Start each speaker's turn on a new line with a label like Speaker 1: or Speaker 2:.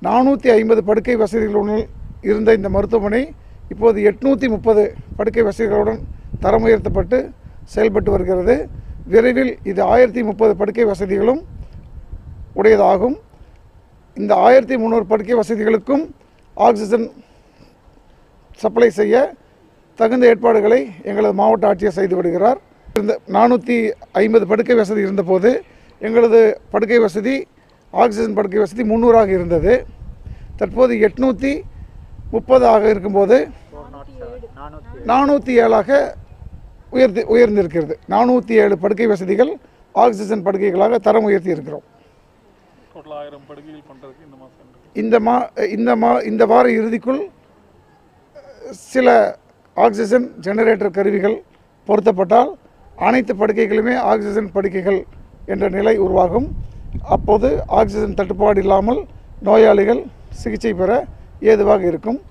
Speaker 1: நானூற்றி ஐம்பது படுக்கை வசதிகளுடன் இருந்த இந்த மருத்துவமனை இப்போது எட்நூற்றி முப்பது படுக்கை வசதிகளுடன் தரம் உயர்த்தப்பட்டு செயல்பட்டு வருகிறது விரைவில் இது ஆயிரத்தி முப்பது படுக்கை வசதிகளும் உடையதாகும் இந்த ஆயிரத்தி முந்நூறு படுக்கை வசதிகளுக்கும் ஆக்சிஜன் சப்ளை செய்ய தகுந்த ஏற்பாடுகளை எங்களது மாவட்ட ஆட்சியர் செய்து வருகிறார் இந்த நானூற்றி ஐம்பது படுக்கை வசதி இருந்தபோது எங்களது படுக்கை வசதி ஆக்சிஜன் படுக்கை வசதி முந்நூறாக இருந்தது தற்போது எட்நூற்றி முப்பதாக இருக்கும்போது நானூற்றி ஏழாக உயர்த்தி உயர்ந்திருக்கிறது நானூற்றி ஏழு படுக்கை வசதிகள் ஆக்சிஜன் படுக்கைகளாக தரம் உயர்த்தி இருக்கிறோம்
Speaker 2: டோட்டல் ஆயிரம் படுக்கைகள் பண்ணுறதுக்கு இந்த மாதம்
Speaker 1: இந்த மா இந்த மா இந்த வார இறுதிக்குள் சில ஆக்சிஜன் ஜெனரேட்டர் கருவிகள் பொருத்தப்பட்டால் அனைத்து படுக்கைகளுமே ஆக்சிஜன் படுக்கைகள் என்ற நிலை உருவாகும் அப்போது ஆக்சிஜன் தட்டுப்பாடு இல்லாமல் நோயாளிகள் சிகிச்சை பெற ஏதுவாக இருக்கும்